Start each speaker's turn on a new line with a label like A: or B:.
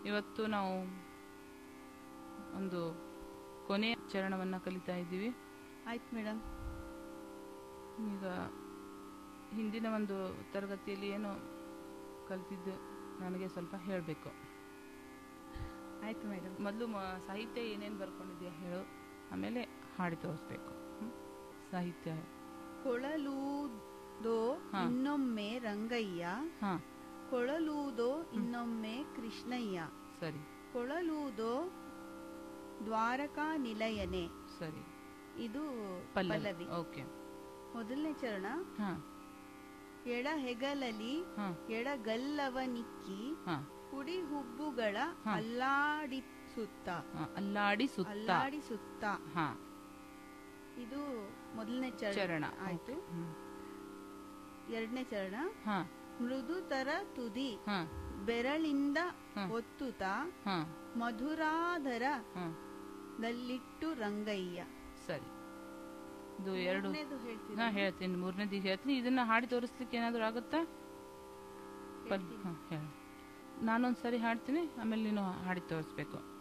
A: ಇವತ್ತು ನಾವು ಒಂದು ಕೊನೆಯ ಚರಣವನ್ನು ಕಲಿತಾ ಇದ್ದೀವಿ
B: ಆಯ್ತು ಮೇಡಮ್
A: ಈಗ ಹಿಂದಿನ ಒಂದು ತರಗತಿಯಲ್ಲಿ ಏನು ಕಲಿತಿದ್ದು ನನಗೆ ಸ್ವಲ್ಪ ಹೇಳಬೇಕು
B: ಆಯ್ತು ಮೇಡಮ್
A: ಮೊದಲು ಸಾಹಿತ್ಯ ಏನೇನು ಬರ್ಕೊಂಡಿದ್ಯಾ ಹೇಳು ಆಮೇಲೆ ಹಾಡಿ ತೋರಿಸ್ಬೇಕು ಹ್ಮ್? ಸಾಹಿತ್ಯ
B: ಕೊಳಲೂದೋ
A: ಹಾ.
B: ಇನ್ನೊಮ್ಮೆ ರಂಗಯ್ಯ
A: ಹಾಂ
B: ಕೊಳಲೂದೋ ಇನ್ನೊಮ್ಮೆ ಕೃಷ್ಣಯ್ಯ
A: ಸರಿ
B: ಕೊಳಲೂದೋ ದ್ವಾರಕಾ ನಿಲಯನೆ
A: ಸರಿ
B: ಇದು
A: ಪಲ್ಲವಿ
B: ಪಲ್ಲವಿ
A: ಓಕೆ
B: ಮೊದಲನೇ ಚರಣ
A: ಹಾಂ
B: ಎಡ ಹೆಗಲಲಿ
A: ಹಾಂ
B: ಎಡಗಲ್ಲವ ನಿಕ್ಕಿ
A: ಹಾಂ
B: ಕುಡಿ ಹುಬ್ಬುಗಳ
A: ಹಾ.
B: ಅಲ್ಲಾಡಿಸುತ್ತ
A: ಹಾಂ ಅಲ್ಲಾಡಿ ಸುತ್ತ
B: ಅಲ್ಲಾಡಿಸುತ್ತ
A: ಹಾಂ
B: ಇದು ಮೊದಲನೇ ಚರಣ
A: ಚರಣ
B: ಆಯ್ತು
A: ಹ್ಮ್.
B: ಎರಡನೇ ಚರಣ
A: ಹಾಂ
B: ಮೃದುತರ ತುದಿ
A: ಹಾಂ
B: ಬೆರಳಿಂದ
A: ಹಾ.
B: ಒತ್ತುತ್ತ
A: ಹಾಂ
B: ಮಧುರಾಧರ
A: ಹಾಂ
B: ದಲ್ಲಿಟ್ಟು ರಂಗಯ್ಯ
A: ಸರಿ ಇದು ಎರಡು
B: ಮೂರನೇದು ಹೇಳ್ತೀರಾ?
A: ನಾ ಹೇಳ್ತೀನಿ ಮೂರನೇದು ಹೇಳ್ತೀನಿ ಇದನ್ನ ಹಾಡಿ ತೋರಿಸ್ಲಿಕ್ಕೆ ಏನಾದರೂ ಆಗುತ್ತಾ ಪಲ್
B: ಹೇಳ್ತೀನಿ.
A: ಹಾಂ ಹೇಳಿ ನಾನೊಂದು ಸರಿ ಹಾಡ್ತೀನಿ ಆಮೇಲೆ ನೀನು ಹಾಡಿ ತೋರಿಸ್ಬೇಕು